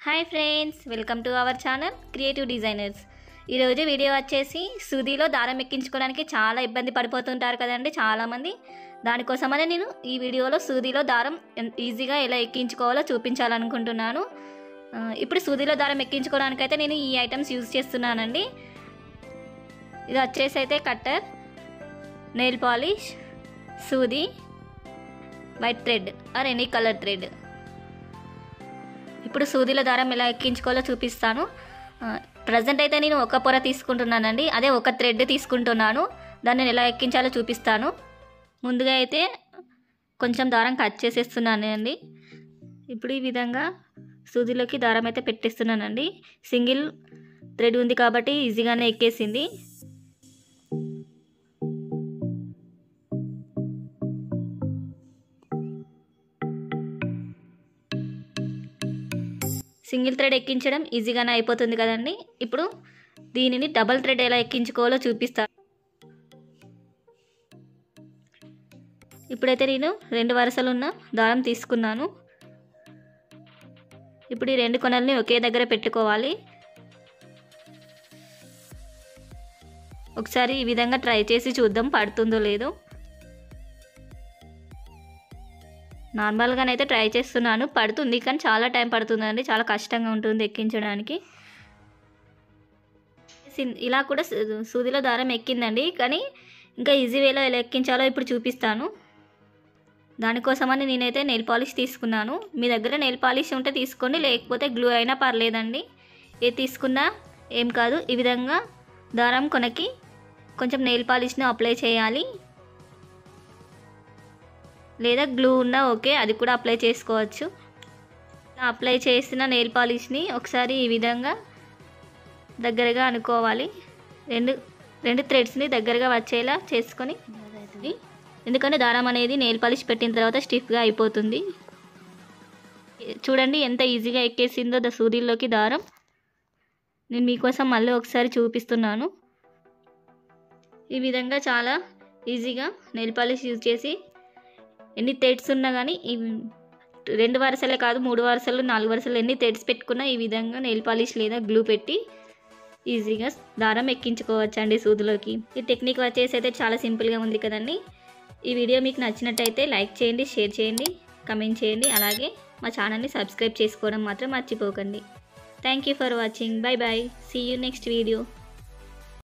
hi friends welcome to our channel creative designers ఈరోజు video వచ్చేసి సూదిలో దారం ఎక్కించుకోవడానికి చాలా ఇబ్బంది పడిపోతుంటారు కదండి చాలామంది దానికోసమనే నేను ఈ వీడియోలో సూదిలో దారం ఎన్- ఈజీగా ఎలా ఎక్కించుకోవాలో చూపించాలనుకుంటున్నాను ఆ, ఇప్పుడు సూదిలో దారం ఎక్కించుకోవడానికైతే నేను ఈ ఐటమ్స్ యూజ్ చేస్తున్నానండి ఇది వచ్చేసి అయితే కట్టర్ నెయిల్ పాలిష్ సూది white thread or any colour thread ఇప్పుడు సూదిల దారం ఎలా ఎక్కించుకోవాలో చూపిస్తాను ప్రజెంట్ అయితే నేను ఒక పొర తీసుకుంటున్నానండి అదే ఒక థ్రెడ్ తీసుకుంటున్నాను దాన్ని నేను ఎలా ఎక్కించాలో చూపిస్తాను ముందుగా అయితే కొంచెం దారం కట్ చేసేస్తున్నాను అండి ఇప్పుడు ఈ విధంగా సూదిలోకి దారం అయితే పెట్టేస్తున్నానండి సింగిల్ థ్రెడ్ ఉంది కాబట్టి ఈజీగానే ఎక్కేసింది సింగిల్ థ్రెడ్ ఎక్కించడం ఈజీగానే అయిపోతుంది కదండి ఇప్పుడు దీనిని డబల్ థ్రెడ్ ఎలా ఎక్కించుకోవాలో చూపిస్తాను ఇప్పుడైతే నేను రెండు వరుసలు ఉన్న దారం తీసుకున్నాను ఇప్పుడు ఈ రెండు కొనల్ని ఒకే దగ్గర పెట్టుకోవాలి ఒకసారి ఈ విధంగా ట్రై చేసి చూద్దాం పడుతుందో లేదో నార్మల్గానైతే ట్రై చేస్తున్నాను పడుతుంది కానీ చాలా టైం పడుతుందండి చాలా కష్టంగా ఉంటుంది ఎక్కించడానికి సిన్- ఇలా కూడా సూ- సూదిలో దారం ఎక్కిందండి కానీ ఇంకా ఈజీ వేలో ఎలా ఎక్కించాలో ఇప్పుడు చూపిస్తాను దానికోసమని నేనైతే నెయిల్ పాలిష్ తీసుకున్నాను మీ దగ్గర నెయిల్ పాలిష్ ఉంటే తీసుకోండి లేకపోతే గ్లూ అయినా పర్లేదండి ఏది తీసుకున్నా ఏం కాదు ఈ విధంగా దారం కొనకి కొంచెం నెయిల్ పాలిష్ను అప్లై చేయాలి లేదా గ్లూ ఉన్నా ఓకే అది కూడా అప్లై చేసుకోవచ్చు అప్లై చేసిన నెయిల్ పాలిష్ని ఒకసారి ఈ విధంగా దగ్గరగా అనుకోవాలి రెండు రెండు థ్రెడ్స్ని దగ్గరగా వచ్చేలా చేసుకొని ఎందుకంటే దారం అనేది నెయిల్ పాలిష్ పెట్టిన తర్వాత స్టిఫ్గా అయిపోతుంది చూడండి ఎంత ఈజీగా ఎక్కేసిందో ద సూదిల్లోకి దారం నేను మీకోసం మళ్ళీ ఒకసారి చూపిస్తున్నాను ఈ విధంగా చాలా ఈజీగా నెయిల్ పాలిష్ యూజ్ చేసి ఎన్ని థ్రెడ్స్ ఉన్నా కానీ ఈ రెండు వరుసలే కాదు మూడు వరుసలు నాలుగు వరుసలు ఎన్ని థ్రెడ్స్ పెట్టుకున్నా ఈ విధంగా నెయిల్ పాలిష్ లేదా గ్లూ పెట్టి ఈజీగా దారం ఎక్కించుకోవచ్చు అండి సూదులోకి ఈ టెక్నిక్ వచ్చేసి అయితే చాలా సింపుల్గా ఉంది కదండి ఈ వీడియో మీకు నచ్చినట్టయితే లైక్ చేయండి షేర్ చేయండి కమెంట్ చేయండి అలాగే మా ఛానల్ని సబ్స్క్రైబ్ చేసుకోవడం మాత్రం మర్చిపోకండి thank you for watching bye bye see you next video